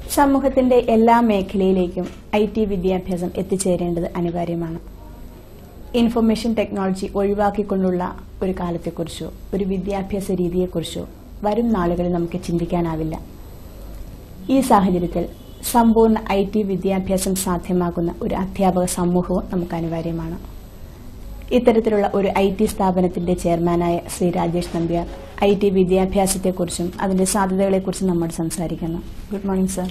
സമൂഹത്തിന്റെ എല്ലാ മേഖലയിലേക്കും I T വിദ്യാഭ്യാസം എത്തിച്ചേരേണ്ടത് അനിവാര്യമാണ് ഇൻഫർമേഷൻ ടെക്നോളജി ഒഴിവാക്കിക്കൊണ്ടുള്ള ഒരു കാലത്തെക്കുറിച്ചോ ഒരു വിദ്യാഭ്യാസ രീതിയെക്കുറിച്ചോ വരും നാളുകളിൽ നമുക്ക് ചിന്തിക്കാനാവില്ല ഈ സാഹചര്യത്തിൽ സമ്പൂർണ്ണ ഐ ടി വിദ്യാഭ്യാസം സാധ്യമാക്കുന്ന ഒരു അധ്യാപക സമൂഹവും നമുക്ക് അനിവാര്യമാണ് ഇത്തരത്തിലുള്ള ഒരു ഐ ടി സ്ഥാപനത്തിന്റെ ചെയർമാനായ ശ്രീ രാജേഷ് നമ്പ്യാർ ഐ ടി വിദ്യാഭ്യാസത്തെക്കുറിച്ചും അതിന്റെ സാധ്യതകളെക്കുറിച്ചും നമ്മോട് സംസാരിക്കുന്നു ഗുഡ് മോർണിംഗ് സർ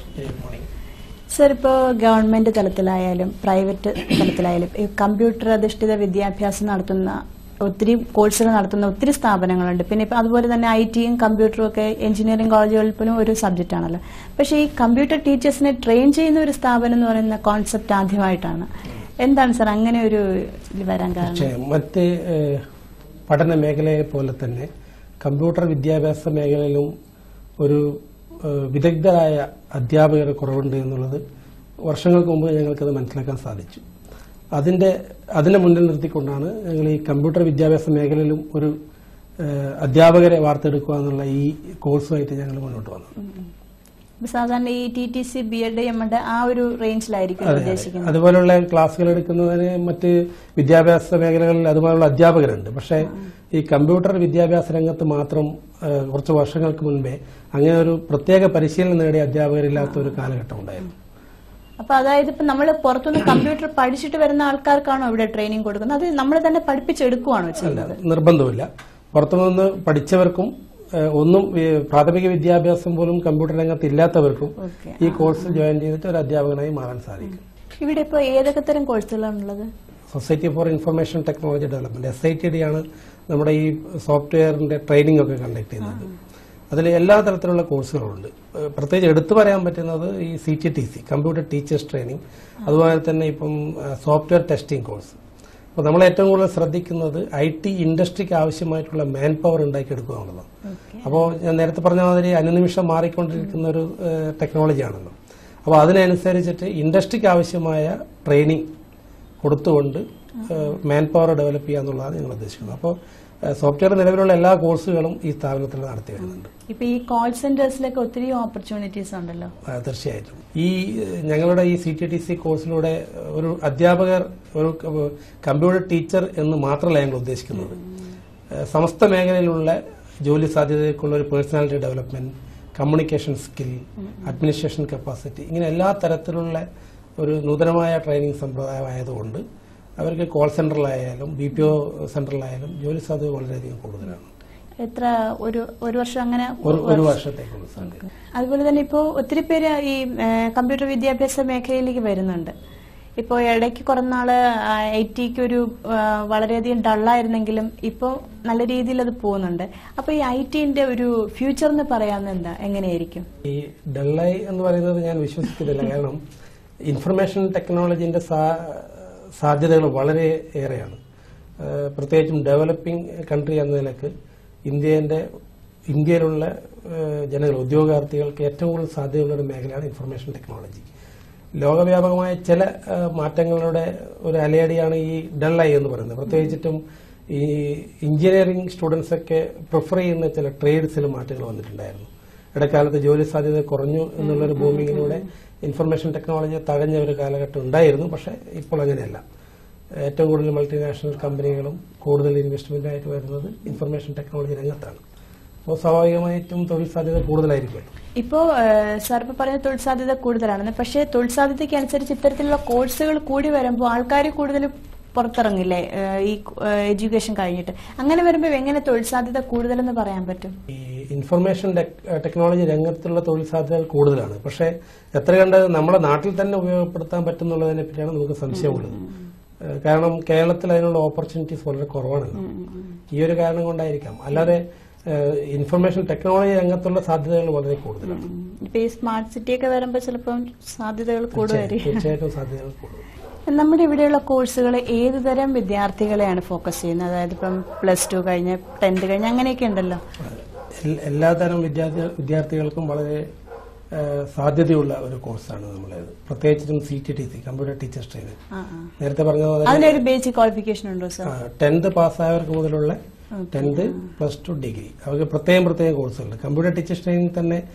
സർ ഇപ്പോൾ ഗവൺമെന്റ് തലത്തിലായാലും പ്രൈവറ്റ് തലത്തിലായാലും ഈ കമ്പ്യൂട്ടർ അധിഷ്ഠിത വിദ്യാഭ്യാസം നടത്തുന്ന ഒത്തിരി കോഴ്സുകൾ നടത്തുന്ന ഒത്തിരി സ്ഥാപനങ്ങളുണ്ട് പിന്നെ ഇപ്പൊ അതുപോലെ തന്നെ ഐ ടിയും കമ്പ്യൂട്ടറും ഒക്കെ എഞ്ചിനീയറിംഗ് കോളേജുകളിൽ പോലും ഒരു സബ്ജക്റ്റ് ആണല്ലോ പക്ഷേ ഈ കമ്പ്യൂട്ടർ ടീച്ചേഴ്സിനെ ട്രെയിൻ ചെയ്യുന്ന ഒരു സ്ഥാപനം എന്ന് പറയുന്ന കോൺസെപ്റ്റ് ആദ്യമായിട്ടാണ് എന്താണ് സർ അങ്ങനെ ഒരു ഇത് വരാൻ കാരണം തീർച്ചയായും മറ്റ് ഏഹ്, പഠന മേഖലയെ പോലെ തന്നെ കമ്പ്യൂട്ടർ വിദ്യാഭ്യാസ മേഖലയിലും ഒരു ഏഹ്, വിദഗ്ധരായ അധ്യാപകർ കുറവുണ്ട് എന്നുള്ളത് വർഷങ്ങൾക്ക് മുമ്പ് ഞങ്ങൾക്കത് മനസ്സിലാക്കാൻ സാധിച്ചു അതിന്റെ അതിനെ മുന്നിൽ നിർത്തിക്കൊണ്ടാണ് ഞങ്ങൾ ഈ കമ്പ്യൂട്ടർ വിദ്യാഭ്യാസ മേഖലയിലും ഒരു ഏഹ്, അധ്യാപകരെ വാർത്തെടുക്കുക എന്നുള്ള ഈ കോഴ്സുമായിട്ട് ഞങ്ങൾ മുന്നോട്ട് വന്നത് ഇപ്പൊ സാധാരണ ഈ T T C B Ed M Ed ആ ഒരു റേഞ്ചിലായിരിക്കും അതെ, അതെ. ഉദ്ദേശിക്കുന്നത് അതുപോലുള്ള ക്ലാസ്സുകൾ എടുക്കുന്നതിന് മറ്റ് വിദ്യാഭ്യാസ മേഖലകളിൽ അതുപോലുള്ള അധ്യാപകരുണ്ട് പക്ഷേ ഈ കമ്പ്യൂട്ടർ വിദ്യാഭ്യാസ രംഗത്ത് മാത്രം ആ, കുറച്ച് വർഷങ്ങൾക്ക് മുൻപേ അങ്ങനെ ഒരു പ്രത്യേക പരിശീലനം നേടിയ അധ്യാപകരില്ലാത്ത ഒരു കാലഘട്ടം ഉണ്ടായിരുന്നു അപ്പൊ അതായത് ഇപ്പൊ നമ്മൾ പുറത്തുനിന്ന് കമ്പ്യൂട്ടർ പഠിച്ചിട്ട് വരുന്ന ആൾക്കാർക്കാണോ ഇവിടെ ട്രെയിനിങ് കൊടുക്കുന്നത് അത് നമ്മൾ തന്നെ പഠിപ്പിച്ചെടുക്കുവാണോ അല്ല ചെയ്യുന്നത് നിർബന്ധമില്ല പുറത്തുനിന്ന് പഠിച്ചവർക്കും ആ, ഒന്നും ഈ പ്രാഥമിക വിദ്യാഭ്യാസം പോലും കമ്പ്യൂട്ടർ രംഗത്ത് ഇല്ലാത്തവർക്കും ഓക്കെ ഈ കോഴ്സിൽ ജോയിൻ ചെയ്തിട്ട് ഒരു അധ്യാപകനായി മാറാൻ സാധിക്കും ഇവിടെ ഇപ്പൊ ഏതൊക്കെ തരം കോഴ്സുകളാണുള്ളത് society for information technology development S I T D ആണ് നമ്മുടെ ഈ സോഫ്റ്റ്വെയറിന്റെ ട്രെയിനിങ് ഒക്കെ കണ്ടക്ട് ചെയ്യുന്നത് അതിൽ എല്ലാ തരത്തിലുള്ള കോഴ്സുകളുണ്ട് ഏഹ് പ്രത്യേകിച്ച് എടുത്തു പറയാൻ പറ്റുന്നത് ഈ C T T C computer teachers training അതുപോലെ തന്നെ ഇപ്പം സോഫ്റ്റ്വെയർ ടെസ്റ്റിംഗ് കോഴ്സ് അപ്പോൾ നമ്മൾ ഏറ്റവും കൂടുതൽ ശ്രദ്ധിക്കുന്നത് ഐ ടി ഇൻഡസ്ട്രിക്ക് ആവശ്യമായിട്ടുള്ള മാൻ പവർ ഉണ്ടാക്കിയെടുക്കുക എന്നുള്ളതാണ് ഓക്കെ അപ്പോൾ ഞാൻ നേരത്തെ പറഞ്ഞ മാതിരി അനുനിമിഷം മാറിക്കൊണ്ടിരിക്കുന്ന ഒരു ടെക്നോളജിയാണല്ലോ അപ്പോൾ അതിനനുസരിച്ചിട്ട് ഇൻഡസ്ട്രിക്ക് ആവശ്യമായ ട്രെയിനിങ് കൊടുത്തുകൊണ്ട് മാൻ പവർ ഡെവലപ്പ് ചെയ്യുക എന്നുള്ളതാണ് ഞങ്ങൾ ഉദ്ദേശിക്കുന്നത് അപ്പോൾ സോഫ്റ്റ്വെയർ നിലവിലുള്ള എല്ലാ കോഴ്സുകളും ഈ സ്ഥാപനത്തിൽ നടത്തി വരുന്നുണ്ട് ഇപ്പൊ ഈ കോൾ സെന്റേഴ്സിലൊക്കെ ഒത്തിരി ഓപ്പർച്യൂണിറ്റീസ് ഉണ്ടല്ലോ ആ, തീർച്ചയായിട്ടും ഈ ഏഹ്, ഞങ്ങളുടെ ഈ സി ടി ടി സി കോഴ്സിലൂടെ ഒരു അധ്യാപകർ ഒരു ക- കമ്പ്യൂട്ടർ ടീച്ചർ എന്ന് മാത്രമല്ല ഞങ്ങൾ ഉദ്ദേശിക്കുന്നത് ഏഹ്, സമസ്ത മേഖലയിലുള്ള ജോലി സാധ്യതയ്ക്കുള്ള ഒരു personality development communication skill administration capacity ഇങ്ങനെ എല്ലാ തരത്തിലുള്ള ഒരു നൂതനമായ ട്രെയിനിങ് സമ്പ്രദായമായതുകൊണ്ട് അവർക്ക് കോൾ സെന്ററിലായാലും ബി പി ഒ സെന്ററിലായാലും ജോലി സാധ്യത വളരെയധികം കൂടുതലാണ് എത്ര ഒരു ഒരു വർഷം അങ്ങനെ ഒരു ഒരു വർഷത്തേക്കുള്ള സാധ്യത അതുപോലെ തന്നെ ഇപ്പോൾ ഒത്തിരി പേര് ഈ ഏഹ്, കമ്പ്യൂട്ടർ വിദ്യാഭ്യാസ മേഖലയിലേക്ക് വരുന്നുണ്ട് ഇപ്പോൾ ഇടയ്ക്ക് കുറെ നാള് ഐ ടിക്ക് ഒരു ആ, വളരെയധികം ഡള്ളായിരുന്നെങ്കിലും ഇപ്പോൾ നല്ല രീതിയിൽ അത് പോകുന്നുണ്ട് അപ്പോൾ ഈ ഐ ടിന്റെ ഒരു ഫ്യൂച്ചർ എന്ന് പറയാവുന്നത് എന്താ എങ്ങനെയായിരിക്കും ഈ ഡെള്ളൈ എന്ന് പറയുന്നത് ഞാൻ വിശ്വസിക്കുന്നില്ല കാരണം ഇൻഫർമേഷൻ ടെക്നോളജിന്റെ സാ- സാധ്യതകൾ വളരെ ഏറെയാണ് ഏഹ് പ്രത്യേകിച്ചും ഡെവലപ്പിംഗ് കൺട്രി എന്ന നിലക്ക് ഇന്ത്യന്റെ ഇന്ത്യയിലുള്ള ഏഹ് ജനങ്ങൾ ഉദ്യോഗാർത്ഥികൾക്ക് ഏറ്റവും കൂടുതൽ സാധ്യതയുള്ള ഒരു മേഖലയാണ് ഇൻഫർമേഷൻ ടെക്നോളജി ലോകവ്യാപകമായ ചില ഏഹ് മാറ്റങ്ങളുടെ ഒരു അലയടിയാണ് ഈ ഡെള്ളൈ എന്ന് പറയുന്നത് പ്രത്യേകിച്ചിട്ടും ഈ എഞ്ചിനീയറിംഗ് സ്റ്റുഡൻസ് ഒക്കെ പ്രിഫർ ചെയ്യുന്ന ചില ട്രേഡ്സിൽ മാറ്റങ്ങൾ വന്നിട്ടുണ്ടായിരുന്നു ഇടക്കാലത്ത് ജോലി സാധ്യത കുറഞ്ഞു എന്നുള്ളൊരു ഭൂമിയിലൂടെ ഇൻഫർമേഷൻ ടെക്നോളജി തഴഞ്ഞ ഒരു കാലഘട്ടം ഉണ്ടായിരുന്നു പക്ഷെ ഇപ്പോൾ അങ്ങനെയല്ല ഏറ്റവും കൂടുതൽ മൾട്ടിനാഷണൽ കമ്പനികളും കൂടുതൽ ഇൻവെസ്റ്റ്മെന്റായിട്ട് വരുന്നത് ഇൻഫർമേഷൻ ടെക്നോളജി രംഗത്താണ് അപ്പോൾ സ്വാഭാവികമായിട്ടും തൊഴിൽ സാധ്യത കൂടുതലായിരിക്കും ഇപ്പോൾ സാർ ഇപ്പോൾ പറഞ്ഞ തൊഴിൽ സാധ്യത കൂടുതലാണെന്ന് പക്ഷേ തൊഴിൽ സാധ്യതയ്ക്ക് അനുസരിച്ച് ഇത്തരത്തിലുള്ള കോഴ്സുകൾ കൂടി വരുമ്പോൾ ആൾക്കാർ കൂടുതൽ പുറത്തിറങ്ങില്ലേ ഏഹ്, ഈ എഡ്യൂക്കേഷൻ കഴിഞ്ഞിട്ട് അങ്ങനെ വരുമ്പോൾ എങ്ങനെ തൊഴിൽ സാധ്യത കൂടുതലെന്ന് പറയാൻ പറ്റും ഈ ഇൻഫർമേഷൻ ടെക്- ടെക്നോളജി രംഗത്തുള്ള തൊഴിൽ സാധ്യതകൾ കൂടുതലാണ് പക്ഷേ എത്ര കണ്ട് നമ്മുടെ നാട്ടിൽ തന്നെ ഉപയോഗപ്പെടുത്താൻ പറ്റുന്നുള്ളതിനെ പറ്റിയാണ് നമുക്ക് സംശയമുള്ളത് ഏഹ് കാരണം കേരളത്തിൽ അതിനുള്ള ഓപ്പർച്യൂണിറ്റീസ് വളരെ കുറവാണല്ലോ ഈ ഒരു കാരണം കൊണ്ടായിരിക്കാം അല്ലാതെ ഏഹ് ഇൻഫർമേഷൻ ടെക്നോളജി രംഗത്തുള്ള സാധ്യതകൾ വളരെ കൂടുതലാണ് ഇപ്പൊ ഈ സ്മാർട്ട് സിറ്റി ഒക്കെ വരുമ്പോൾ ചിലപ്പം സാധ്യതകൾ കൂടുതലായിരിക്കും തീർച്ചയായിട്ടും സാധ്യതകൾ കൂടുതൽ നമ്മുടെ ഇവിടെയുള്ള കോഴ്സുകൾ ഏത് തരം വിദ്യാർത്ഥികളെയാണ് ഫോക്കസ് ചെയ്യുന്നത് അതായത് ഇപ്പം പ്ലസ് ടു കഴിഞ്ഞ് ടെൻത്ത് കഴിഞ്ഞ് അങ്ങനെയൊക്കെ ഉണ്ടല്ലോ എൽ- എല്ലാതരം വിദ്യാർത്ഥി വിദ്യാർത്ഥികൾക്കും വളരെ ഏഹ് സാധ്യതയുള്ള ഒരു കോഴ്സാണ് നമ്മളേത് പ്രത്യേകിച്ചും C T T C computer teachers training ആ, ആ. നേരത്തെ പറഞ്ഞ പോലെ അതിനൊരു ബേസിക് ക്വാളിഫിക്കേഷൻ ഉണ്ടോ സാർ ടെൻത്ത് പാസ്സായവർക്ക് മുതലുള്ള ടെൻത്ത് പ്ലസ് ടു ഡിഗ്രി അവർക്ക് പ്രത്യേകം പ്രത്യേകം കോഴ്സുകളുണ്ട് കമ്പ്യൂട്ടർ ടീച്ചേഴ്സ് ട്രെയിനിങ് തന്നെ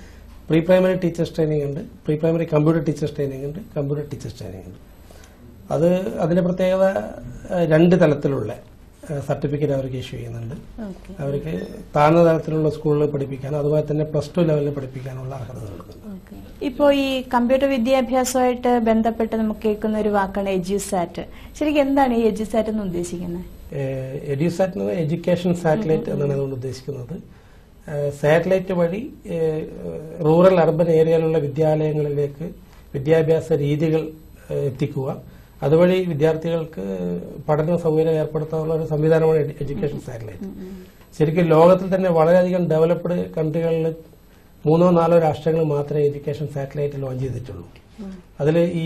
പ്രീ പ്രൈമറി ടീച്ചേഴ്സ് ട്രെയിനിങ് ഉണ്ട് pre primary computer teachers training ഉണ്ട് കമ്പ്യൂട്ടർ ടീച്ചേഴ്സ് ട്രെയിനിങ് ഉണ്ട് അത് അതിന്റെ പ്രത്യേകത ഏഹ്, രണ്ട് തലത്തിലുള്ള സർട്ടിഫിക്കറ്റ് അവർക്ക് ഇഷ്യൂ ചെയ്യുന്നുണ്ട് ഓക്കെ അവർക്ക് താഴ്ന്ന തലത്തിലുള്ള സ്കൂളിൽ പഠിപ്പിക്കാനും അതുപോലെ തന്നെ പ്ലസ് ടു ലെവലിൽ പഠിപ്പിക്കാനുള്ള അർഹത നൽകുന്നു ഇപ്പോൾ ഈ കമ്പ്യൂട്ടർ വിദ്യാഭ്യാസമായിട്ട് ബന്ധപ്പെട്ട് നമുക്ക് കേൾക്കുന്ന ഒരു വാക്കാണ് എജ്യൂസാറ്റ് ശരിക്കും എന്താണ് ഈ എജ്യൂസാറ്റ് എന്ന് ഉദ്ദേശിക്കുന്നത് എഡ്യൂസാറ്റ് എന്ന് എഡ്യൂക്കേഷൻ സാറ്റലൈറ്റ് എന്നാണ് അതുകൊണ്ട് ഉദ്ദേശിക്കുന്നത് സാറ്റലൈറ്റ് വഴി ഏഹ്, റൂറൽ അർബൻ ഏരിയയിലുള്ള വിദ്യാലയങ്ങളിലേക്ക് വിദ്യാഭ്യാസ രീതികൾ ഏഹ്, എത്തിക്കുക അതുവഴി വിദ്യാർത്ഥികൾക്ക് പഠന സൗകര്യം ഏർപ്പെടുത്താനുള്ള ഒരു സംവിധാനമാണ് എഡ്യൂ- എഡ്യൂക്കേഷൻ സാറ്റലൈറ്റ് ശരിക്കും ലോകത്തിൽ തന്നെ വളരെയധികം ഡെവലപ്ഡ് കൺട്രികളിൽ മൂന്നോ നാലോ രാഷ്ട്രങ്ങൾ മാത്രമേ എഡ്യൂക്കേഷൻ സാറ്റലൈറ്റ് ലോഞ്ച് ചെയ്തിട്ടുള്ളൂ അതിൽ ഈ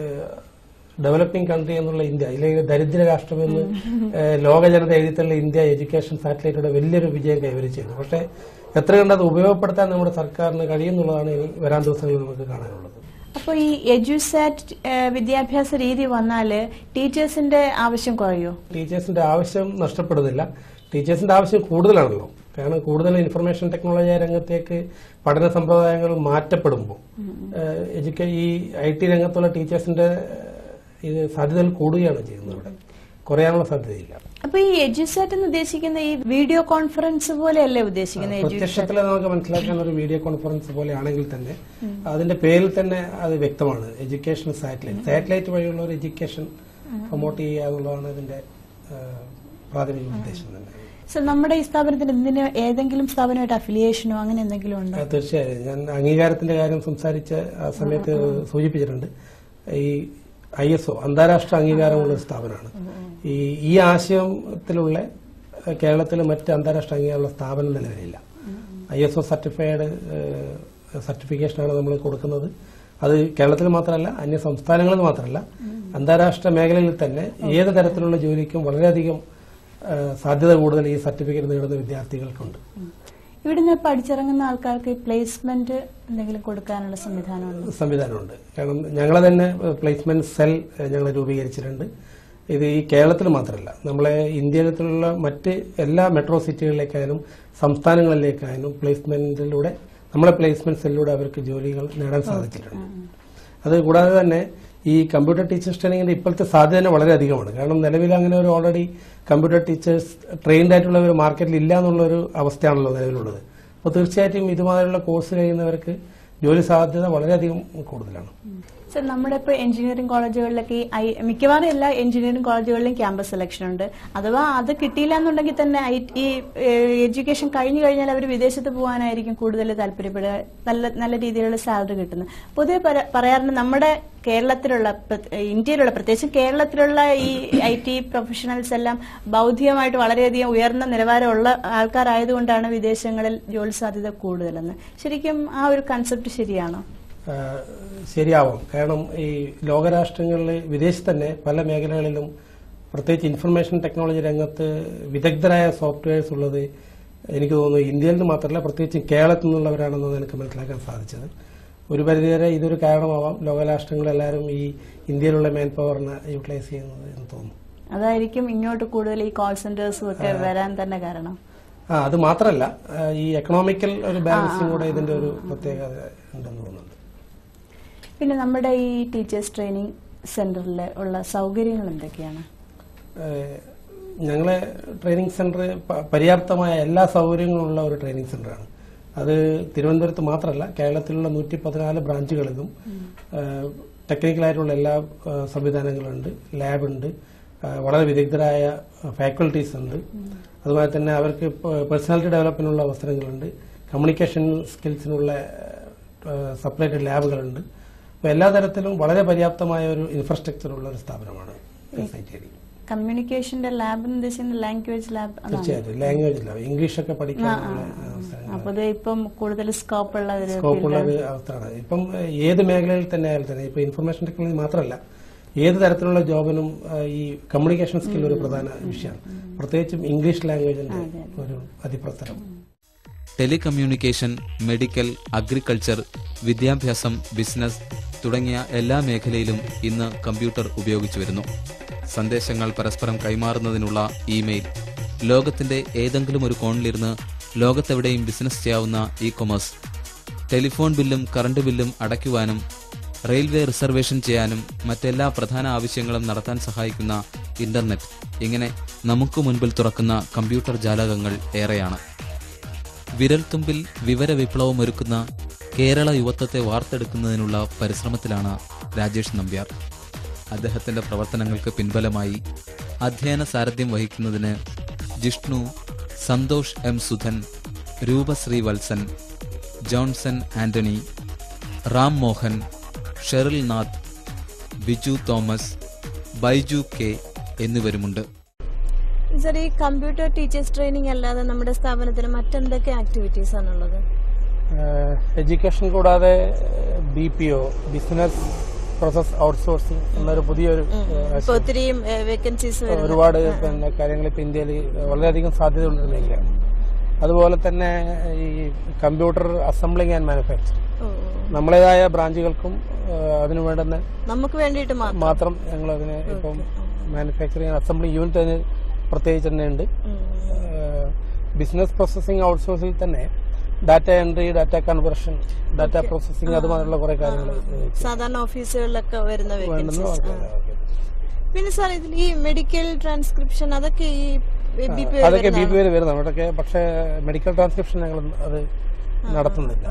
ഡെവലപ്പിംഗ് കൺട്രി എന്നുള്ള ഇന്ത്യ അല്ലെങ്കിൽ ദരിദ്ര രാഷ്ട്രമെന്ന് ഏഹ്, ലോക ജനത എഴുതിയിട്ടുള്ള ഇന്ത്യ എഡ്യൂക്കേഷൻ സാറ്റലൈറ്റോടെ വലിയൊരു വിജയം കൈവരിച്ചിരുന്നു പക്ഷേ എത്ര കണ്ട് അത് ഉപയോഗപ്പെടുത്താൻ നമ്മുടെ സർക്കാരിന് കഴിയുന്നുള്ളതാണ് ഇനി വരാൻ ദിവസങ്ങളിൽ നമുക്ക് കാണാനുള്ളത് അപ്പോൾ ഈ എജ്യൂസാറ്റ് ഏഹ്, വിദ്യാഭ്യാസ രീതി വന്നാല് ടീച്ചേഴ്സിന്റെ ആവശ്യം കുറയോ ടീച്ചേഴ്സിന്റെ ആവശ്യം നഷ്ടപ്പെടുന്നില്ല ടീച്ചേഴ്സിന്റെ ആവശ്യം കൂടുതലാണല്ലോ കാരണം കൂടുതൽ ഇൻഫർമേഷൻ ടെക്നോളജി രംഗത്തേക്ക് പഠന സമ്പ്രദായങ്ങൾ മാറ്റപ്പെടുമ്പോൾ എഡ്യൂക്കേ ഈ ഐ ടി രംഗത്തുള്ള ടീച്ചേഴ്സിന്റെ ഏഹ്, ഇത് സാധ്യതകൾ കൂടുകയാണ് ചെയ്യുന്നത് ഇവിടെ കുറയാനുള്ള സാധ്യതയില്ല അപ്പൊ ഈ എജ്യൂസാറ്റ് എന്ന് ഉദ്ദേശിക്കുന്ന ഈ വീഡിയോ കോൺഫറൻസ് പോലെയല്ലേ ഉദ്ദേശിക്കുന്നത് എജ്യു പ്രത്യക്ഷത്തിൽ നമുക്ക് മനസ്സിലാക്കാൻ ഒരു വീഡിയോ കോൺഫറൻസ് പോലെ ആണെങ്കിൽ തന്നെ അതിന്റെ പേരിൽ തന്നെ അത് വ്യക്തമാണ് എഡ്യൂക്കേഷൻ സാറ്റലൈറ്റ് സാറ്റലൈറ്റ് വഴിയുള്ള ഒരു എഡ്യൂക്കേഷൻ പ്രൊമോട്ട് ചെയ്യുക എന്നുള്ളതാണ് ഇതിന്റെ ഏഹ്, പ്രാഥമിക ഉദ്ദേശം തന്നെ സോ നമ്മുടെ ഈ സ്ഥാപനത്തിന് ഇതിന് ഏതെങ്കിലും സ്ഥാപനമായിട്ട് അഫിലിയേഷനോ അങ്ങനെ എന്തെങ്കിലും ഉണ്ടോ ആ, തീർച്ചയായും ഞാൻ അംഗീകാരത്തിന്റെ കാര്യം സംസാരിച്ച ആ സമയത്ത് സൂചിപ്പിച്ചിട്ടുണ്ട് ഈ ഐ എസ് ഒ അന്താരാഷ്ട്ര അംഗീകാരമുള്ള ഒരു സ്ഥാപനമാണ് ഈ ഈ ആശയത്തിലുള്ള ഏഹ്, കേരളത്തിലെ മറ്റ് അന്താരാഷ്ട്ര അംഗീകാരമുള്ള സ്ഥാപനം നിലവിലില്ല ഐ എസ് ഒ സർട്ടിഫൈഡ് സർട്ടിഫിക്കേഷനാണ് നമ്മൾ കൊടുക്കുന്നത് അത് കേരളത്തിൽ മാത്രമല്ല അന്യ സംസ്ഥാനങ്ങളിൽ മാത്രമല്ല അന്താരാഷ്ട്ര മേഖലയിൽ തന്നെ ഏത് തരത്തിലുള്ള ജോലിക്കും വളരെയധികം ഏഹ്, സാധ്യത കൂടുതൽ ഈ സർട്ടിഫിക്കറ്റ് നേടുന്ന വിദ്യാർത്ഥികൾക്കുണ്ട് ഇവിടുന്ന് പഠിച്ചിറങ്ങുന്ന ആൾക്കാർക്ക് പ്ലേസ്മെന്റ് എന്തെങ്കിലും കൊടുക്കാനുള്ള സംവിധാനമുണ്ടോ സംവിധാനമുണ്ട് കാരണം ഞങ്ങളെ തന്നെ പ്ലേസ്മെന്റ് സെൽ ഞങ്ങൾ രൂപീകരിച്ചിട്ടുണ്ട് ഇത് ഈ കേരളത്തിൽ മാത്രമല്ല നമ്മളെ ഇന്ത്യയിലുള്ള മറ്റ് എല്ലാ മെട്രോ സിറ്റികളിലേക്കായാലും സംസ്ഥാനങ്ങളിലേക്കായാലും പ്ലേസ്മെന്റിലൂടെ നമ്മളെ പ്ലേസ്മെന്റ് സെല്ലിലൂടെ അവർക്ക് ജോലികൾ നേടാൻ സാധിച്ചിട്ടുണ്ട് അത് കൂടാതെ തന്നെ ഈ കമ്പ്യൂട്ടർ ടീച്ചേഴ്സ് ട്രെയിനിങ്ങിന്റെ ഇപ്പോഴത്തെ സാധ്യത തന്നെ വളരെ അധികമാണ് കാരണം നിലവിൽ അങ്ങനെ ഒരു ഓൾറെഡി കമ്പ്യൂട്ടർ ടീച്ചേഴ്സ് ട്രെയിൻഡ് ആയിട്ടുള്ള ഒരു മാർക്കറ്റിൽ ഇല്ല എന്നുള്ള ഒരു അവസ്ഥയാണല്ലോ നിലവിലുള്ളത് അപ്പോൾ തീർച്ചയായിട്ടും ഇതുമാതിരിയുള്ള കോഴ്സ് കഴിയുന്നവർക്ക് ജോലി സാധ്യത വളരെയധികം കൂടുതലാണ് സർ നമ്മുടെ ഇപ്പോൾ എഞ്ചിനീയറിംഗ് കോളേജുകളിലൊക്കെ ഈ ഐ- മിക്കവാറും എല്ലാ എഞ്ചിനീയറിംഗ് കോളേജുകളിലും ക്യാമ്പസ് സെലക്ഷൻ ഉണ്ട് അഥവാ അത് കിട്ടിയില്ല എന്നുണ്ടെങ്കിൽ തന്നെ ഐ- ഈ എഡ്യൂക്കേഷൻ കഴിഞ്ഞു കഴിഞ്ഞാൽ അവർ വിദേശത്ത് പോകാനായിരിക്കും കൂടുതൽ താല്പര്യപ്പെടുക നല്ല നല്ല രീതിയിലുള്ള സാലറി കിട്ടുന്നത് പൊതുവെ പറ- പറയാറുണ്ട് നമ്മുടെ കേരളത്തിലുള്ള പ്ര- ഇന്ത്യയിലുള്ള പ്രത്യേകിച്ചും കേരളത്തിലുള്ള ഈ ഐ ടി പ്രൊഫഷണൽസ് എല്ലാം ബൗദ്ധികമായിട്ട് വളരെയധികം ഉയർന്ന നിലവാരമുള്ള ആൾക്കാരായതുകൊണ്ടാണ് വിദേശങ്ങളിൽ ജോലി സാധ്യത കൂടുതലെന്ന് ശരിക്കും ആ ഒരു കൺസെപ്റ്റ് ശരിയാണോ ആ, ശരിയാവാം കാരണം ഈ ലോകരാഷ്ട്രങ്ങളിൽ വിദേശത്ത് തന്നെ പല മേഖലകളിലും പ്രത്യേകിച്ച് ഇൻഫർമേഷൻ ടെക്നോളജി രംഗത്ത് വിദഗ്ധരായ സോഫ്റ്റ്വെയർസ് ഉള്ളത് എനിക്ക് തോന്നുന്നു ഇന്ത്യയിൽ നിന്ന് മാത്രമല്ല പ്രത്യേകിച്ച് കേരളത്തിൽ നിന്നുള്ളവരാണെന്ന് എനിക്ക് മനസ്സിലാക്കാൻ സാധിച്ചത് ഒരു പരിധിവരെ ഇതൊരു കാരണമാവാം ലോകരാഷ്ട്രങ്ങളെല്ലാവരും ഈ ഇന്ത്യയിലുള്ള മാൻ പവറിനെ യൂട്ടിലൈസ് ചെയ്യുന്നത് എന്ന് തോന്നുന്നു അതായിരിക്കും ഇങ്ങോട്ട് കൂടുതൽ ഈ കോൾ സെന്റേഴ്സും ഒക്കെ വരാൻ തന്നെ കാരണം ആ അത് മാത്രമല്ല ആ, ഈ എക്കണോമിക്കൽ ഒരു ബാലൻസും കൂടെ ഇതിന്റെ ഒരു പ്രത്യേകത ഉണ്ടെന്ന് തോന്നുന്നുണ്ട് പിന്നെ നമ്മുടെ ഈ ടീച്ചേഴ്സ് ട്രെയിനിങ് സെന്ററിൽ ഉള്ള സൗകര്യങ്ങൾ എന്തൊക്കെയാണ് ഏഹ് ഞങ്ങളെ ട്രെയിനിങ് സെന്റർ പ- പര്യാപ്തമായ എല്ലാ സൗകര്യങ്ങളുള്ള ഒരു ട്രെയിനിങ് സെന്ററാണ് അത് തിരുവനന്തപുരത്ത് മാത്രമല്ല കേരളത്തിലുള്ള നൂറ്റി പതിനാല് ബ്രാഞ്ചുകളിലും ഏഹ് ടെക്നിക്കലായിട്ടുള്ള എല്ലാ ഏഹ് സംവിധാനങ്ങളുണ്ട് ലാബുണ്ട് ഏഹ് വളരെ വിദഗ്ധരായ ഫാക്കൽറ്റീസ് ഉണ്ട് അതുപോലെ തന്നെ അവർക്ക് പേഴ്സണാലിറ്റി ഡെവലപ്മെന്റിനുള്ള അവസരങ്ങളുണ്ട് കമ്മ്യൂണിക്കേഷൻ സ്കിൽസിനുള്ള സെപ്പറേറ്റ് ലാബുകളുണ്ട് അപ്പോൾ എല്ലാ തരത്തിലും വളരെ പര്യാപ്തമായ ഒരു ഇൻഫ്രാസ്ട്രക്ചർ ഉള്ള ഒരു സ്ഥാപനമാണ് എസ് ഐ ടി ഡി കമ്മ്യൂണിക്കേഷന്റെ ലാബ് എന്ന് ഉദ്ദേശിക്കുന്ന ലാംഗ്വേജ് ലാബ് തീർച്ചയായിട്ടും ലാംഗ്വേജ് ഇല്ല ഇംഗ്ലീഷ് ഒക്കെ പഠിക്കാനുള്ള അവസരങ്ങൾ അപ്പൊ ഇത് ഇപ്പം കൂടുതൽ സ്കോപ്പ് ഉള്ള ഒരു സ്കോപ്പുള്ള ഒരു അവസ്ഥയാണ് ഇപ്പം ഏഹ്, ഏത് മേഖലയിൽ തന്നെ ആയാലും തന്നെ ഇപ്പൊ ഇൻഫർമേഷൻ ടെക്നോളജി മാത്രമല്ല ഏത് തരത്തിലുള്ള ജോബിനും ഏഹ്, ഈ കമ്മ്യൂണിക്കേഷൻ സ്കിൽ ഒരു പ്രധാന വിഷയമാണ് പ്രത്യേകിച്ചും ഇംഗ്ലീഷ് ലാംഗ്വേജിന്റെ ഒരു അതിപ്രസരം ടെലികമ്മ്യൂണിക്കേഷൻ മെഡിക്കൽ അഗ്രികൾച്ചർ വിദ്യാഭ്യാസം ബിസിനസ് തുടങ്ങിയ എല്ലാ മേഖലയിലും ഇന്ന് കമ്പ്യൂട്ടർ ഉപയോഗിച്ചു വരുന്നു സന്ദേശങ്ങൾ പരസ്പരം കൈമാറുന്നതിനുള്ള ഇമെയിൽ ലോകത്തിന്റെ ഏതെങ്കിലും ഒരു കോണിലിരുന്ന് ലോകത്തെവിടെയും ബിസിനസ് ചെയ്യാവുന്ന ഇ കൊമേഴ്സ് ടെലിഫോൺ ബില്ലും കറണ്ട് ബില്ലും അടയ്ക്കുവാനും റെയിൽവേ റിസർവേഷൻ ചെയ്യാനും മറ്റെല്ലാ പ്രധാന ആവശ്യങ്ങളും നടത്താൻ സഹായിക്കുന്ന ഇന്റർനെറ്റ് ഇങ്ങനെ നമുക്ക് മുൻപിൽ തുറക്കുന്ന കമ്പ്യൂട്ടർ ജാലകങ്ങൾ ഏറെയാണ് വിരൽത്തുമ്പിൽ വിവര വിപ്ലവം ഒരുക്കുന്ന കേരള യുവത്വത്തെ വാർത്തെടുക്കുന്നതിനുള്ള പരിശ്രമത്തിലാണ് രാജേഷ് നമ്പ്യാർ അദ്ദേഹത്തിന്റെ പ്രവർത്തനങ്ങൾക്ക് പിൻബലമായി അധ്യയന സാരഥ്യം വഹിക്കുന്നതിന് Jishnu Santhosh M Sudhan Roopasree Valsan Johnson Antony Ram Mohan Sheril Nath Biju Thomas Baiju K എന്നിവരുമുണ്ട് സാർ ഈ കമ്പ്യൂട്ടർ ടീച്ചേഴ്സ് ട്രെയിനിങ് അല്ലാതെ നമ്മുടെ സ്ഥാപനത്തിൽ മറ്റെന്തൊക്കെ ആക്ടിവിറ്റീസ് ആണുള്ളത് എഡ്യൂക്കേഷൻ കൂടാതെ B P O business process outsourcing എന്നൊരു പുതിയൊരു ഏഹ്, ഇപ്പൊ ഒത്തിരി വേക്കൻസീസ് ഒരുപാട് പിന്നെ കാര്യങ്ങൾ ഇപ്പൊ ഇന്ത്യയിൽ വളരെയധികം സാധ്യതയുള്ള മേഖലയാണ് അതുപോലെ തന്നെ ഈ കമ്പ്യൂട്ടർ അസംബ്ലിംഗ് ആൻഡ് മാനുഫാക്ചർ നമ്മളേതായ ബ്രാഞ്ചുകൾക്കും ഏഹ്, അതിനു വേണ്ടുന്ന നമുക്ക് വേണ്ടിയിട്ട് മാത്രം മാത്രം ഞങ്ങൾ അതിന് ഇപ്പം മാനുഫാക്ചറിങ് അസംബ്ലിംഗ് യൂണിറ്റ് അതിന് പ്രത്യേകിച്ച് തന്നെ ഉണ്ട് ഉം. ബിസിനസ് പ്രോസസ്സിംഗ് ഔട്ട്സോഴ്സിൽ തന്നെ data entry data conversion data processing അതുമാതിരിയുള്ള കുറെ കാര്യങ്ങൾ സാധാരണ ഓഫീസുകളിലൊക്കെ വരുന്ന വേണ്ടുന്നു വേക്കൻസീസ് പിന്നെ സാർ ഇതിൽ ഈ മെഡിക്കൽ ട്രാൻസ്ക്രിപ്ഷൻ അതൊക്കെ ഈ ബി പി അതൊക്കെ ബി പി വരുന്നതാണ് അവിടെയൊക്കെ പക്ഷേ മെഡിക്കൽ ട്രാൻസ്ക്രിപ്ഷൻ ഞങ്ങൾ അത് നടത്തുന്നില്ല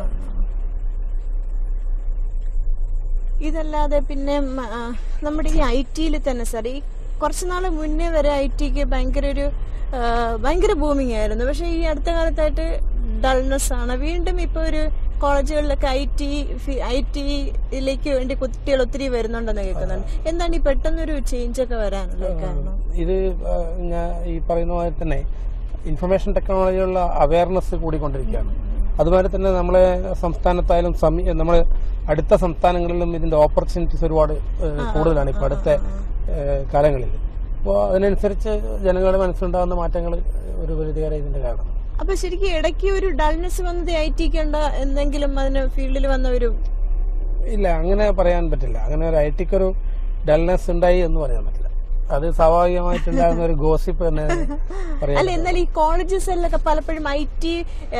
ഇതല്ലാതെ പിന്നെ മ- ആ, നമ്മുടെ ഈ ഐ ടിയിൽ തന്നെ സാർ ഈ കുറച്ച് നാൾ മുന്നേ വരെ ഐ ടിക്ക് ഭയങ്കര ഒരു ആ, ഭയങ്കര ബൂമിങ് ആയിരുന്നു പക്ഷെ ഈ അടുത്ത കാലത്തായിട്ട് ഡൾനെസ് ആണ് വീണ്ടും ഇപ്പൊ ഒരു കോളേജുകളിലൊക്കെ ഐ ടി ഐ ടിയിലേക്ക് വേണ്ടി കുട്ടികൾ ഒത്തിരി വരുന്നുണ്ടെന്ന് കേൾക്കുന്നുണ്ട് എന്താണ് ഈ പെട്ടെന്നൊരു ചേഞ്ച് ഒക്കെ വരാനുള്ള കാരണം ഇത് ആ, ഞാൻ ഈ പറയുന്ന പോലെ തന്നെ ഇൻഫർമേഷൻ ടെക്നോളജിയുള്ള അവയർനെസ് കൂടിക്കൊണ്ടിരിക്കുകയാണ് അതുപോലെ തന്നെ നമ്മളെ സംസ്ഥാനത്തായാലും സമീ നമ്മളെ അടുത്ത സംസ്ഥാനങ്ങളിലും ഇതിന്റെ ഓപ്പർച്യൂണിറ്റീസ് ഒരുപാട് ഏഹ്, കൂടുതലാണ് ഇപ്പൊ അടുത്ത ഏഹ്, കാലങ്ങളിൽ അപ്പോൾ അതിനനുസരിച്ച് ജനങ്ങളുടെ മനസ്സിലുണ്ടാകുന്ന മാറ്റങ്ങൾ ഒരു പരിധിവരെ ഇതിന്റെ കാരണം അപ്പൊ ശരിക്കും ഇടയ്ക്ക് ഒരു ഡൾനെസ് വന്നത് ഐ ടിക്ക് ഉണ്ട എന്തെങ്കിലും അതിന് ഫീൽഡിൽ വന്ന ഒരു ഇല്ല അങ്ങനെ പറയാൻ പറ്റില്ല അങ്ങനെ ഒരു ഐ ടിക്ക് ഒരു ഡൾനെസ് ഉണ്ടായി എന്ന് പറയാൻ പറ്റില്ല അത് സ്വാഭാവികമായിട്ടുണ്ടാകുന്ന ഒരു ഗോസിപ്പ് തന്നെ പറയാൻ അല്ല എന്നാൽ ഈ കോളേജസിലൊക്കെ പലപ്പോഴും ഐ ടി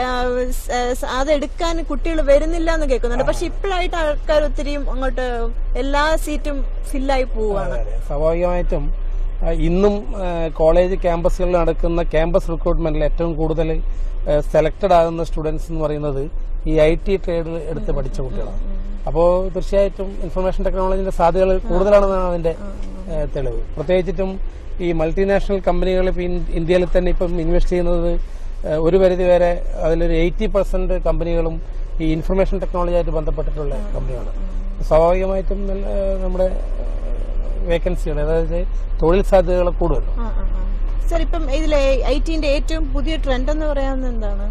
അതെടുക്കാൻ കുട്ടികൾ വരുന്നില്ല എന്ന് കേൾക്കുന്നുണ്ട് പക്ഷെ ഇപ്പോഴായിട്ട് ആൾക്കാർ ഒത്തിരി അങ്ങോട്ട് എല്ലാ സീറ്റും ഫില്ലായി പോവുകയാണ് അതെ, അതെ. സ്വാഭാവികമായിട്ടും ആ, ഇന്നും ആ, കോളേജ് ക്യാമ്പസുകളിൽ നടക്കുന്ന ക്യാമ്പസ് റിക്രൂട്ട്മെന്റിൽ ഏറ്റവും കൂടുതൽ സെലക്ടഡ് ആകുന്ന സ്റ്റുഡൻസ് എന്ന് പറയുന്നത് ഈ ഐ ടി ട്രേഡ് എടുത്ത് പഠിച്ച കുട്ടികളാണ് അപ്പോൾ തീർച്ചയായിട്ടും ഇൻഫർമേഷൻ ടെക്നോളജിന്റെ സാധ്യതകൾ കൂടുതലാണെന്നാണ് അതിന്റെ ആ, തെളിവ് പ്രത്യേകിച്ചിട്ടും ഈ മൾട്ടിനാഷണൽ കമ്പനികൾ ഇപ്പം ഇന്ത്യയിൽ തന്നെ ഇപ്പം ഇൻവെസ്റ്റ് ചെയ്യുന്നത് ആ, ഒരു പരിധി വരെ അതിലൊരു എയ്റ്റി പെർസെന്റ് കമ്പനികളും ഈ ഇൻഫർമേഷൻ ടെക്നോളജിയായിട്ട് ബന്ധപ്പെട്ടിട്ടുള്ള കമ്പനികളാണ് സ്വാഭാവികമായിട്ടും നല്ല, ആ, നമ്മുടെ വേക്കൻസികൾ അതായത് തൊഴിൽ സാധ്യതകൾ കൂടുതലും ആ, ആ, ആ. സാർ ഇപ്പം ഇതിലെ ഐ ടിന്റെ ഏറ്റവും പുതിയ ട്രെൻഡ് എന്ന് പറയാവുന്ന എന്താണ്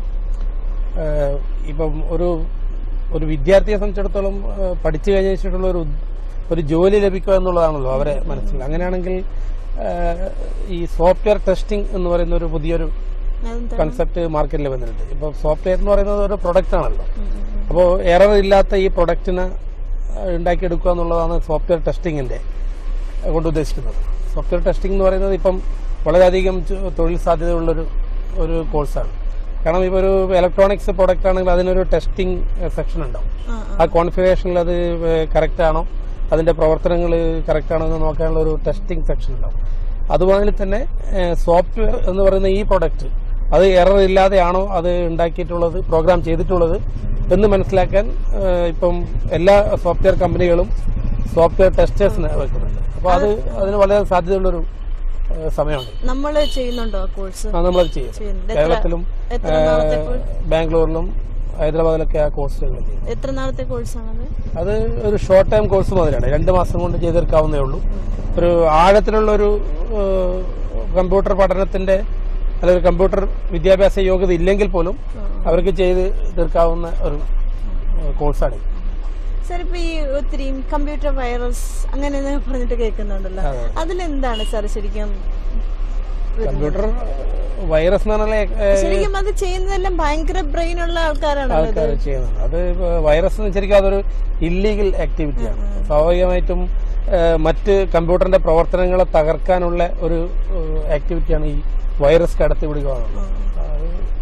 ഏഹ് ഇപ്പം ഒരു ഒരു വിദ്യാർത്ഥിയെ സംബന്ധിച്ചിടത്തോളം ഏഹ് പഠിച്ചു കഴിഞ്ഞ ശേഷമുള്ള ഒരു ഒരു ജോലി ലഭിക്കുക എന്നുള്ളതാണല്ലോ അവരെ മനസ്സിൽ അങ്ങനെയാണെങ്കിൽ ഏഹ് ഈ സോഫ്റ്റ്വെയർ ടെസ്റ്റിംഗ് എന്ന് പറയുന്ന ഒരു പുതിയൊരു അതെന്താ കൺസെപ്റ്റ് മാർക്കറ്റിൽ വന്നിട്ടുണ്ട് ഇപ്പൊ സോഫ്റ്റ്വെയർ എന്ന് പറയുന്നത് ഒരു പ്രൊഡക്റ്റ് ആണല്ലോ അപ്പോൾ എറർ ഇല്ലാത്ത ഈ പ്രൊഡക്റ്റിനെ ഉണ്ടാക്കിയെടുക്കുക എന്നുള്ളതാണ് സോഫ്റ്റ്വെയർ ടെസ്റ്റിങ്ങിന്റെ കൊണ്ട് ഉദ്ദേശിക്കുന്നത് സോഫ്റ്റ്വെയർ ടെസ്റ്റിംഗ് എന്ന് പറയുന്നത് ഇപ്പം വളരെയധികം ചു- തൊഴിൽ സാധ്യതയുള്ളൊരു ഒരു കോഴ്സാണ് കാരണം ഇപ്പോൾ ഒരു ഇലക്ട്രോണിക്സ് പ്രൊഡക്റ്റ് ആണെങ്കിൽ അതിനൊരു ടെസ്റ്റിംഗ് സെക്ഷൻ ഉണ്ടാവും ആ, ആ കോൺഫിഗറേഷനിൽ അത് കറക്റ്റ് ആണോ അതിന്റെ പ്രവർത്തനങ്ങൾ കറക്റ്റ് ആണോ എന്ന് നോക്കാനുള്ള ഒരു ടെസ്റ്റിംഗ് സെക്ഷൻ ഉണ്ടാവും അതുപോലെ തന്നെ സോഫ്റ്റ്വെയർ എന്ന് പറയുന്ന ഈ പ്രൊഡക്റ്റ് അത് എറർ ഇല്ലാതെയാണോ അത് ഉണ്ടാക്കിയിട്ടുള്ളത് പ്രോഗ്രാം ചെയ്തിട്ടുള്ളത് എന്ന് മനസ്സിലാക്കാൻ ഏഹ്, ഇപ്പം എല്ലാ സോഫ്റ്റ്വെയർ കമ്പനികളും സോഫ്റ്റ്വെയർ ടെസ്റ്റേഴ്സിനെ വെക്കുന്നുണ്ട് അപ്പോൾ അത് അതിന് വളരെ സാധ്യതയുള്ളൊരു ഏഹ്, സമയമാണ് നമ്മൾ ചെയ്യുന്നുണ്ടോ ആ കോഴ്സ് അത് നമ്മളത് ചെയ്യും ചെയ്യുന്നുണ്ട്. എത്ര- കേരളത്തിലും എത്ര നാളത്തെ ഏഹ്, കോഴ്സ്? ബാംഗ്ലൂരിലും ഹൈദരാബാദിലൊക്കെ ആ കോഴ്സ് ഞങ്ങൾ ചെയ്യും എത്ര നാളത്തെ കോഴ്സാണത് അത് ഒരു ഷോർട്ട് ടൈം കോഴ്സ് മുതലാണ് രണ്ട് മാസം കൊണ്ട് ചെയ്തെടുക്കാവുന്നേ ഉള്ളൂ ഒരു ആഴത്തിലുള്ള ഒരു ഏഹ്, കമ്പ്യൂട്ടർ പഠനത്തിന്റെ അല്ലെങ്കിൽ കമ്പ്യൂട്ടർ വിദ്യാഭ്യാസ യോഗ്യത ഇല്ലെങ്കിൽ പോലും അവർക്ക് ചെയ്ത് തീർക്കാവുന്ന ഒരു ഏഹ്, കോഴ്സാണ് ഇത്. സാർ ഇപ്പൊ ഈ ഒത്തിരി കമ്പ്യൂട്ടർ വൈറസ് അങ്ങനെ എന്നൊക്കെ പറഞ്ഞിട്ട് കേൾക്കുന്നുണ്ടല്ലോ അതെ. അതിലെന്താണ് സാർ ശരിക്കും കമ്പ്യൂട്ടർ വൈറസ് എന്ന് പറഞ്ഞാൽ ഏഹ്, ശരിക്കും അത് ചെയ്യുന്നതെല്ലാം ഭയങ്കര ബ്രെയിൻ ഉള്ള ആൾക്കാരാണല്ലോ ആൾക്കാർ ചെയ്യുന്നത് അത് വൈറസ് എന്ന് ശരിക്കും അതൊരു ഇല്ലീഗൽ ആക്ടിവിറ്റിയാണ് സ്വാഭാവികമായിട്ടും ഏഹ്, മറ്റ് കമ്പ്യൂട്ടറിന്റെ പ്രവർത്തനങ്ങളെ തകർക്കാനുള്ള ഒരു ഏഹ്, ആക്ടിവിറ്റിയാണ് ഈ വൈറസ് കടത്തിവിടുക എന്നുള്ളത് അത്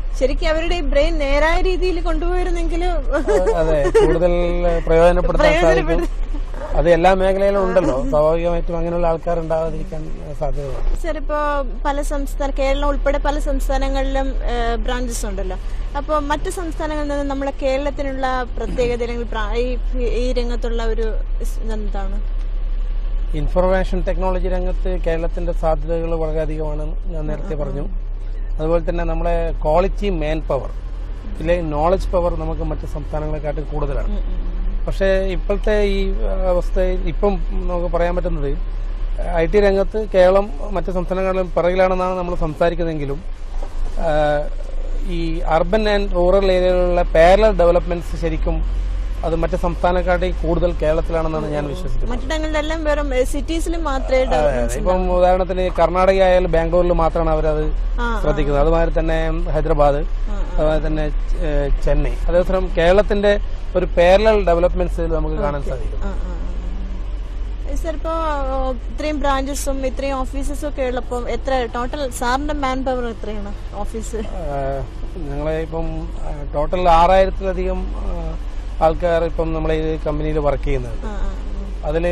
ശരിക്കും അവരുടെ ഈ ബ്രെയിൻ നേരായ രീതിയിൽ കൊണ്ടുപോയിരുന്നെങ്കിൽ അതെ കൂടുതൽ പ്രയോജനപ്പെടുത്താൻ സാധിക്കും അത് എല്ലാ മേഖലയിലും ഉണ്ടല്ലോ സ്വാഭാവികമായിട്ടും അങ്ങനെയുള്ള ആൾക്കാർ ഉണ്ടാവാതിരിക്കാൻ സാധ്യതയുണ്ട് സർ ഇപ്പോ പല സംസ്ഥാന കേരളം ഉൾപ്പെടെ പല സംസ്ഥാനങ്ങളിലും ബ്രാഞ്ചസ് ഉണ്ടല്ലോ അപ്പോൾ മറ്റു സംസ്ഥാനങ്ങളിൽ നിന്ന് നമ്മളെ കേരളത്തിനുള്ള പ്രത്യേകത അല്ലെങ്കിൽ പ്രാ- ഈ- ഈ രംഗത്തുള്ള ഒരു സ് എന്താണ് ഇൻഫർമേഷൻ ടെക്നോളജി രംഗത്ത് കേരളത്തിന്റെ സാധ്യതകൾ വളരെയധികമാണ് ഞാൻ നേരത്തെ പറഞ്ഞു അതുപോലെ തന്നെ നമ്മളെ ക്വാളിറ്റി മാൻ പവർ ഇല്ലെ നോളജ് പവർ നമുക്ക് മറ്റ് സംസ്ഥാനങ്ങളെക്കാട്ടും കൂടുതലാണ് പക്ഷേ ഇപ്പോഴത്തെ ഈ അവസ്ഥയിൽ ഇപ്പം നമുക്ക് പറയാൻ പറ്റുന്നത് ഐ ടി രംഗത്ത് കേരളം മറ്റ് സംസ്ഥാനങ്ങളിലും പിറകിലാണെന്നാണ് നമ്മൾ സംസാരിക്കുന്നതെങ്കിലും ആ, ഈ അർബൻ ആൻഡ് റൂറൽ ഏരിയകളിലുള്ള പാരലൽ ഡെവലപ്മെന്റ്സ് ശരിക്കും അത് മറ്റ് സംസ്ഥാനക്കാട്ടിൽ കൂടുതൽ കേരളത്തിലാണെന്നാണ് ഞാൻ വിശ്വസിക്കുന്നത് മറ്റിടങ്ങളിലെല്ലാം വെറും സിറ്റീസിൽ മാത്രമേ അതെ, അതെ. ഇപ്പം ഉദാഹരണത്തിന് കർണാടക ആയാലും ബാംഗ്ലൂരിൽ മാത്രമാണ് അവരത് ആ, ശ്രദ്ധിക്കുന്നത് അതുമാതിരി തന്നെ ഹൈദരാബാദ് അതുപോലെ തന്നെ ഏഹ്, ചെന്നൈ അതേസമയം കേരളത്തിന്റെ ഒരു പാരലൽ ഡെവലപ്മെന്റ്സ് നമുക്ക് കാണാൻ സാധിക്കും സർ ഇപ്പോ ഇത്രയും ബ്രാഞ്ചസും ഇത്രയും ഓഫീസസും ഒക്കെ ഉള്ളപ്പോൾ എത്ര ടോട്ടൽ സാറിന്റെ മാൻ പവർ എത്രയാണ് ഓഫീസ് ഏഹ്, ഞങ്ങളെ ഇപ്പം ഏഹ്, ടോട്ടൽ ആറായിരത്തിലധികം ഏഹ്, ആൾക്കാർ ഇപ്പം നമ്മളെ ഈ കമ്പനിയിൽ വർക്ക് ചെയ്യുന്നുണ്ട് അതിൽ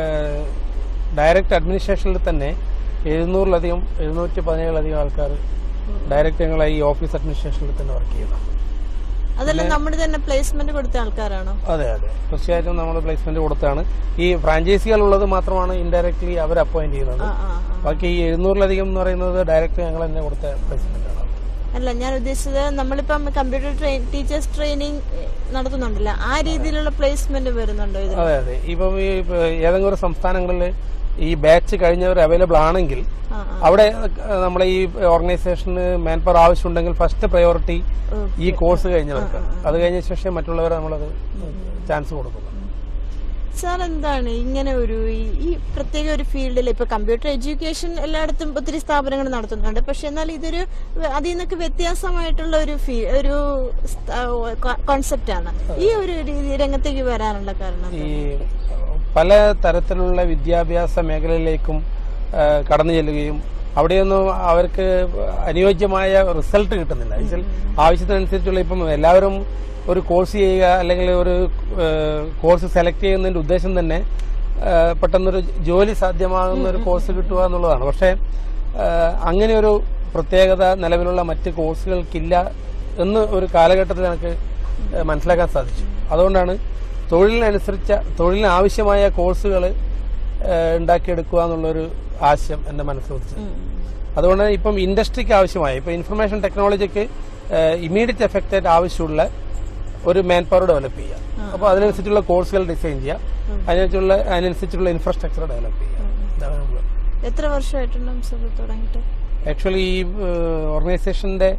ഡയറക്റ്റ് അഡ്മിനിസ്ട്രേഷനിൽ തന്നെ എഴുന്നൂറിലധികം എഴുന്നൂറ്റി പതിനേഴിലധികം ആൾക്കാർ ഡയറക്റ്റ് ഞങ്ങളെ ഈ ഓഫീസ് അഡ്മിനിസ്ട്രേഷനിൽ തന്നെ വർക്ക് ചെയ്യുന്നുണ്ട് അതെല്ലാം നമ്മുടെ തന്നെ പ്ലേസ്മെന്റ് കൊടുത്ത ആൾക്കാരാണോ അതെ അതെ തീർച്ചയായിട്ടും നമ്മൾ പ്ലേസ്മെന്റ് കൊടുത്താണ് ഈ ഫ്രാഞ്ചൈസികൾ ഉള്ളത് മാത്രമാണ് ഇൻഡയറക്ട്ലി അവർ അപ്പോയിന്റ് ചെയ്യുന്നത് ആ, ആ, ആ. ബാക്കി ഈ എഴുന്നൂറിലധികം എന്ന് പറയുന്നത് ഡയറക്റ്റ് ഞങ്ങൾ തന്നെ കൊടുത്ത പ്ലേസ്മെന്റ് ആണ് അല്ല ഞാൻ ഉദ്ദേശിച്ചത് നമ്മളിപ്പം കമ്പ്യൂട്ടർ ട്രെയിൻ ടീച്ചേഴ്സ് ട്രെയിനിങ് നടത്തുന്നുണ്ടല്ലോ ആ രീതിയിലുള്ള പ്ലേസ്മെന്റ് വരുന്നുണ്ടോ ഇതിൽ അതെ അതെ ഇപ്പം ഈ ഇപ്പൊ ഏതെങ്കിലും ഒരു സംസ്ഥാനങ്ങളിൽ ഈ ബാച്ച് കഴിഞ്ഞവർ അവൈലബിൾ ആണെങ്കിൽ ആ, ആ. അവിടെ ഏഹ്, നമ്മളെ ഈ ഓർഗനൈസേഷന് മാൻ പവർ ആവശ്യമുണ്ടെങ്കിൽ ഫസ്റ്റ് പ്രയോറിറ്റി ഈ കോഴ്സ് കഴിഞ്ഞവർക്ക് അത് കഴിഞ്ഞ ശേഷം മറ്റുള്ളവരെ നമ്മളത് ചാൻസ് കൊടുക്കും സാർ എന്താണ് ഇങ്ങനെ ഒരു ഈ- ഈ പ്രത്യേക ഒരു ഫീൽഡിൽ ഇപ്പൊ കമ്പ്യൂട്ടർ എഡ്യൂക്കേഷൻ എല്ലായിടത്തും ഒത്തിരി സ്ഥാപനങ്ങൾ നടത്തുന്നുണ്ട് പക്ഷെ എന്നാൽ ഇതൊരു അതിൽ നിന്നൊക്കെ വ്യത്യാസമായിട്ടുള്ള ഒരു ഫീ ഒരു കോൺസെപ്റ്റ് ആണ് ഈ ഒരു രീതി രംഗത്തേക്ക് വരാനുള്ള കാരണം ഈ പല തരത്തിലുള്ള വിദ്യാഭ്യാസ മേഖലയിലേക്കും ആ, കടന്നു ചെല്ലുകയും അവിടെയൊന്നും അവർക്ക് അനുയോജ്യമായ റിസൾട്ട് കിട്ടുന്നില്ല ഇതിൽ ആവശ്യത്തിനനുസരിച്ചുള്ള ഇപ്പം എല്ലാവരും ഒരു കോഴ്സ് ചെയ്യുക അല്ലെങ്കിൽ ഒരു കോഴ്സ് സെലക്ട് ചെയ്യുന്നതിന്റെ ഉദ്ദേശം തന്നെ ആ, പെട്ടെന്നൊരു ജോലി സാധ്യമാകുന്ന ഒരു കോഴ്സ് കിട്ടുക എന്നുള്ളതാണ് പക്ഷേ ആ, അങ്ങനെ ഒരു പ്രത്യേകത നിലവിലുള്ള മറ്റ് കോഴ്സുകൾക്കില്ല എന്ന് ഒരു കാലഘട്ടത്തിൽ എനിക്ക് ഏഹ് മനസ്സിലാക്കാൻ സാധിച്ചു അതുകൊണ്ടാണ് തൊഴിലിനനുസരിച്ച തൊഴിലിന് ആവശ്യമായ കോഴ്സുകൾ ഉണ്ടാക്കിയെടുക്കുക എന്നുള്ളൊരു ആശയം എന്റെ മനസ്സിൽ വെച്ചത് അതുകൊണ്ട് ഇപ്പം ഇൻഡസ്ട്രിക്ക് ആവശ്യമായ ഇപ്പം ഇൻഫർമേഷൻ ടെക്നോളജിക്ക് ഇമ്മീഡിയറ്റ് എഫക്റ്റ് ആയിട്ട് ആവശ്യമുള്ള ഒരു മാൻ പവർ ഡെവലപ്പ് ചെയ്യുക അപ്പോൾ അതിനനുസരിച്ചുള്ള കോഴ്സുകൾ ഡിസൈൻ ചെയ്യുക അതിനനുസരിച്ചുള്ള അതിനനുസരിച്ചുള്ള ഇൻഫ്രാസ്ട്രക്ചർ ഡെവലപ്പ് ചെയ്യുക ഇതാണ് നമ്മള് എത്ര വർഷമായിട്ടുണ്ടാവും സാർ ഇത് തുടങ്ങിയിട്ട് ആക്ച്വലി ഈ ഓർഗനൈസേഷന്റെ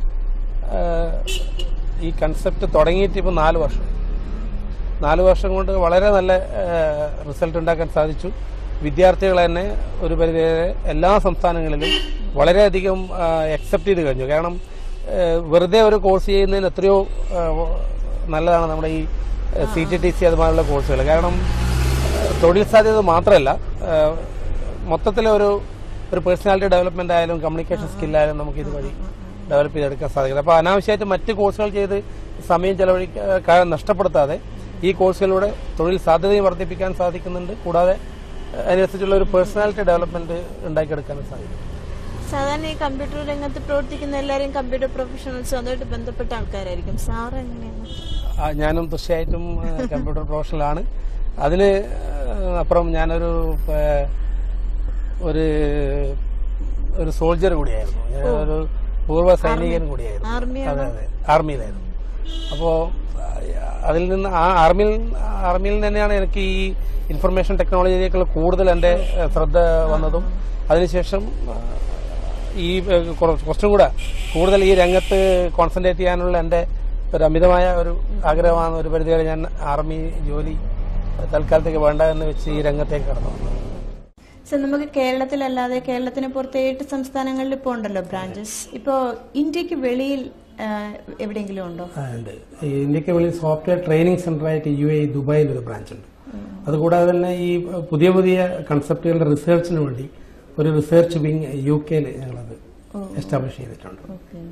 ഈ കൺസെപ്റ്റ് തുടങ്ങിയിട്ട് ഇപ്പോൾ നാല് വർഷം നാല് വർഷം കൊണ്ട് വളരെ നല്ല റിസൾട്ട് ഉണ്ടാക്കാൻ സാധിച്ചു വിദ്യാർത്ഥികൾ തന്നെ ഒരു പരിധിവരെ എല്ലാ സംസ്ഥാനങ്ങളിലും വളരെയധികം അക്സെപ്റ്റ് ചെയ്ത് കഴിഞ്ഞു കാരണം ആ, വെറുതെ ഒരു കോഴ്സ് ചെയ്യുന്നതിന് എത്രയോ ആ, നല്ലതാണ് നമ്മുടെ ഈ സി ടി ടി സി അതുമാതിരിയുള്ള കോഴ്സുകൾ കാരണം ആ, തൊഴിൽ സാധ്യത മാത്രമല്ല ആ, മൊത്തത്തിലെ ഒരു ഒരു പേഴ്സണാലിറ്റി ഡെവലപ്മെന്റ് ആയാലും കമ്മ്യൂണിക്കേഷൻ സ്കില്ലായാലും നമുക്ക് ഇതുവഴി ഡെവലപ്പ് ചെയ്തെടുക്കാൻ സാധിക്കുന്നത് അപ്പോൾ അനാവശ്യമായിട്ട് മറ്റ് കോഴ്സുകൾ ചെയ്ത് സമയം ചെലവഴിക്കാൻ നഷ്ടപ്പെടുത്താതെ ഈ കോഴ്സുകളിലൂടെ തൊഴിൽ സാധ്യതയും വർദ്ധിപ്പിക്കാൻ സാധിക്കുന്നുണ്ട് കൂടാതെ അഹ് അതിനനുസരിച്ചുള്ള ഒരു പേഴ്സണാലിറ്റി ഡെവലപ്മെന്റ് ഉണ്ടാക്കിയെടുക്കാനും സാധിക്കും സാധാരണ ഈ കമ്പ്യൂട്ടർ രംഗത്ത് പ്രവർത്തിക്കുന്ന എല്ലാവരും കമ്പ്യൂട്ടർ പ്രൊഫഷണൽസും അതുമായിട്ട് ബന്ധപ്പെട്ട ആൾക്കാരായിരിക്കും സാർ എങ്ങനെയാണ് ആ, ഞാനും തീർച്ചയായിട്ടും ഏഹ്, കമ്പ്യൂട്ടർ പ്രൊഫഷണലാണ് അതിന് ഏഹ്, അപ്പുറം ഞാനൊരു ഏഹ്, ഒരു ഒരു സോൾജർ കൂടിയായിരുന്നു ഞാനൊരു പൂർവ്വ സൈനികൻ കൂടിയായിരുന്നു ആർമിയാണോ? അതെ അതെ ആർമിയിലായിരുന്നു അപ്പോ ആ, അതിൽ നിന്ന് ആ ആർമിയിൽ ആർമിയിൽ തന്നെയാണ് എനിക്ക് ഈ ഇൻഫർമേഷൻ ടെക്നോളജിയിലേക്കുള്ള കൂടുതൽ എന്റെ ഏഹ്, ശ്രദ്ധ വന്നതും അതിനുശേഷം ആ, ഈ ഏഹ്, കുറ- കുറച്ചും കൂടെ കൂടുതൽ ഈ രംഗത്ത് കോൺസെൻട്രേറ്റ് ചെയ്യാനുള്ള എന്റെ ഒരു അമിതമായ ഒരു ആഗ്രഹമാണ് ഒരു പരിധിവരെ ഞാൻ ആർമി ജോലി തൽക്കാലത്തേക്ക് വേണ്ട എന്ന് വെച്ച് ഈ രംഗത്തേക്ക് കടന്നു വന്നത് സർ നമുക്ക് കേരളത്തിലല്ലാതെ കേരളത്തിന് പുറത്ത് ഏഴ് സംസ്ഥാനങ്ങളിൽ ഇപ്പോൾ ഉണ്ടല്ലോ ബ്രാഞ്ചസ് ഇപ്പോൾ ഇന്ത്യക്ക് വെളിയിൽ ആ, എവിടെയെങ്കിലും ഉണ്ടോ ആ, ഉണ്ട് ഈ ഇന്ത്യക്ക് വെളിയിൽ സോഫ്റ്റ്വെയർ ട്രെയിനിങ് സെന്ററായിട്ട് യു എ ദുബായിൽ ഒരു ബ്രാഞ്ച് ഉണ്ട് അതുകൂടാതെ തന്നെ ഈ പുതിയ പുതിയ കൺസെപ്റ്റുകളുടെ റിസർച്ചിന് വേണ്ടി ഒരു റിസർച്ച് വിങ് യു കെയിൽ ഞങ്ങളത് എസ്റ്റാബ്ലിഷ് ചെയ്തിട്ടുണ്ട്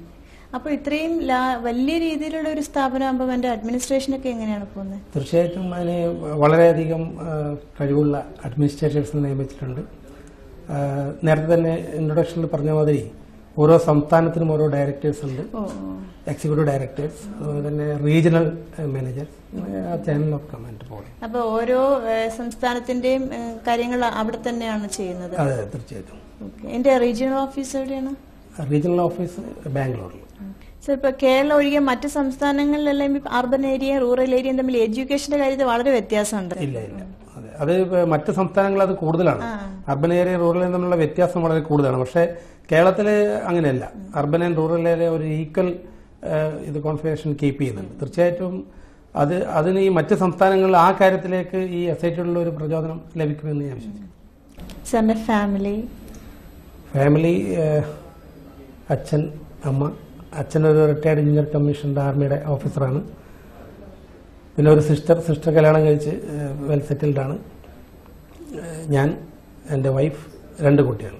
അപ്പൊ ഇത്രയും ലാ- വലിയ രീതിയിലുള്ള ഒരു സ്ഥാപനമാകുമ്പോൾ അതിന്റെ അഡ്മിനിസ്ട്രേഷൻ ഒക്കെ എങ്ങനെയാണ് പോകുന്നത് തീർച്ചയായിട്ടും അതിന് വളരെയധികം ആ, കഴിവുള്ള അഡ്മിനിസ്ട്രേറ്റേഴ്സിനെ നിയമിച്ചിട്ടുണ്ട് ആ, നേരത്തെ തന്നെ ഇൻട്രൊഡക്ഷനിൽ പറഞ്ഞ മാതിരി ഓരോ സംസ്ഥാനത്തിനും ഓരോ ഡയറക്ടേഴ്സ് ഉണ്ട് ഓ ഓ. എക്സിക്യൂട്ടീവ് ഡയറക്ടേഴ്സ് അതുപോലെ തന്നെ റീജിയണൽ മാനേജേഴ്സ് ആ ചാനൽ ഓഫ് കമാൻഡ് പോലെ അപ്പൊ ഓരോ ഏഹ്, സംസ്ഥാനത്തിന്റെയും ഏഹ്, കാര്യങ്ങൾ അവിടെ തന്നെയാണ് ചെയ്യുന്നത് അതെ തീർച്ചയായിട്ടും ഓക്കെ എന്റെ റീജിയണൽ ഓഫീസ് എവിടെയാണ് റീജിയണൽ ഓഫീസ് ബാംഗ്ലൂരിൽ സോ ഇപ്പൊ കേരളം ഒഴികെ മറ്റ് സംസ്ഥാനങ്ങളിലെല്ലാം ഇപ്പൊ അർബൻ ഏരിയ റൂറൽ ഏരിയയും തമ്മിൽ എഡ്യൂക്കേഷന്റെ കാര്യത്തിൽ വളരെ വ്യത്യാസമുണ്ട് ഇല്ല ഇല്ല അതെ അത് ഇപ്പൊ മറ്റ് സംസ്ഥാനങ്ങളിൽ അത് കൂടുതലാണ് അർബൻ ഏരിയ റൂറൽ തമ്മിലുള്ള വ്യത്യാസം വളരെ കൂടുതലാണ് പക്ഷേ കേരളത്തിൽ അങ്ങനെയല്ല അർബൻ ആൻഡ് റൂറൽ ഏരിയ ഒരു ഈക്വൽ ഇത് കോൺഫിഗറേഷൻ കീപ്പ് ചെയ്യുന്നുണ്ട് തീർച്ചയായിട്ടും അത് അതിന് ഈ മറ്റ് സംസ്ഥാനങ്ങളിൽ ആ കാര്യത്തിലേക്ക് ഈ എസ് ഐ ടിയുള്ള ഒരു പ്രചോദനം ലഭിക്കുമെന്ന് ഞാൻ വിശ്വസിക്കുന്നു സാറിന്റെ ഫാമിലി ഫാമിലി ഏഹ്, അച്ഛൻ അമ്മ അച്ഛൻ ഒരു റിട്ടയർഡ് ജൂനിയർ കമ്മീഷൻ്റെ ആർമിയുടെ ഓഫീസറാണ് പിന്നെ ഒരു സിസ്റ്റർ സിസ്റ്റർ കല്യാണം കഴിച്ച് വെൽ സെറ്റിൽഡ് ആണ് ഏഹ്, ഞാൻ എൻ്റെ വൈഫ് രണ്ട് കുട്ടികൾ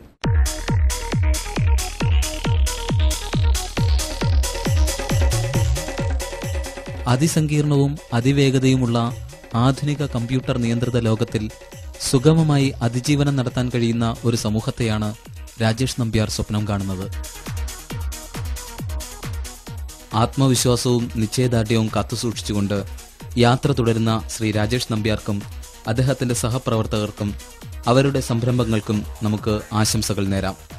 അതിസങ്കീർണവും അതിവേഗതയുമുള്ള ആധുനിക കമ്പ്യൂട്ടർ നിയന്ത്രിത ലോകത്തിൽ സുഗമമായി അതിജീവനം നടത്താൻ കഴിയുന്ന ഒരു സമൂഹത്തെയാണ് രാജേഷ് നമ്പ്യാർ സ്വപ്നം കാണുന്നത് ആത്മവിശ്വാസവും നിശ്ചയദാർഢ്യവും കാത്തുസൂക്ഷിച്ചുകൊണ്ട് യാത്ര തുടരുന്ന ശ്രീ രാജേഷ് നമ്പ്യാർക്കും അദ്ദേഹത്തിന്റെ സഹപ്രവർത്തകർക്കും അവരുടെ സംരംഭങ്ങൾക്കും നമുക്ക് ആശംസകൾ നേരാം